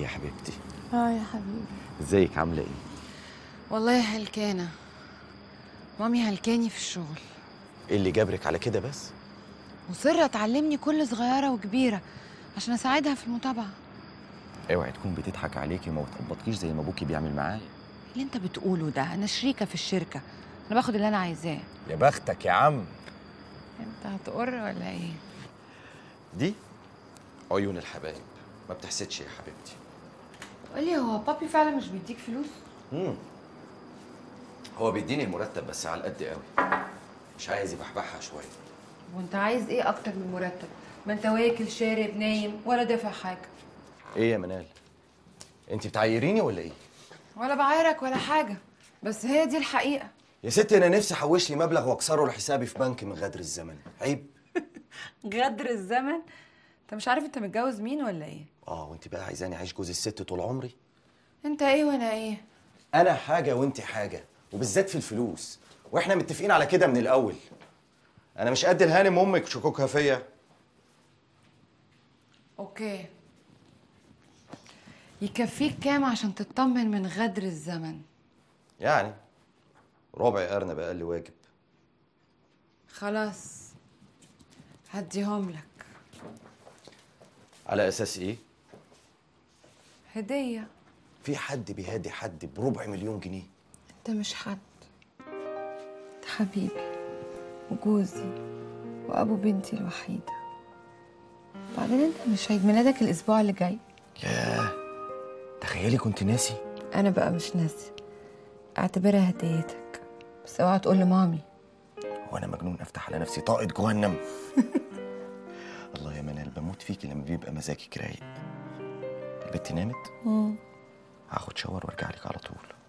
يا حبيبتي اه يا حبيبي ازيك عامله ايه والله هلكانة مامي هلكاني في الشغل ايه اللي جابرك على كده بس مصرة تعلمني كل صغيرة وكبيرة عشان أساعدها في المتابعة اوعي تكون بتضحك عليكي وما بتقبضكيش زي ما ابوكي بيعمل معايا اللي انت بتقوله ده أنا شريكة في الشركة أنا باخد اللي أنا عايزاه يا بختك يا عم انت هتقر ولا ايه؟ دي عيون الحبايب ما بتحسدش يا حبيبتي قولي هو بابي فعلا مش بيديك فلوس؟ امم هو بيديني المرتب بس على قد قوي مش عايز يبحبحها شويه وانت عايز ايه أكتر من مرتب؟ ما انت واكل شارب نايم ولا دافع حاجة ايه يا منال انت بتعيريني ولا ايه ولا بعايرك ولا حاجة بس هي دي الحقيقة يا ستي انا نفسي احوش لي مبلغ واكسره لحسابي في بنك من غدر الزمن عيب غدر الزمن انت مش عارف انت متجوز مين ولا ايه؟ اه وانت بقى عايزاني اعيش جوز الست طول عمري انت ايه وانا ايه؟ انا حاجه وانت حاجه وبالذات في الفلوس واحنا متفقين على كده من الاول انا مش قد الهانم امك شكوكها فيا اوكي يكفيك كام عشان تطمن من غدر الزمن يعني ربع ارنب اقل واجب خلاص هديهم لك على اساس ايه هدية في حد بيهادي حد بربع مليون جنيه انت مش حد انت حبيبي وجوزي وابو بنتي الوحيدة بعدين انت مش عيد ميلادك الاسبوع اللي جاي ياه تخيلي كنت ناسي انا بقى مش ناسي اعتبرها هديتك بس اوعى تقول لمامي وانا مجنون افتح على نفسي طاقه جهنم الله يا منال بموت فيكي لما بيبقى مزاجك رايق البت نامت هاخد شاور وارجع لك على طول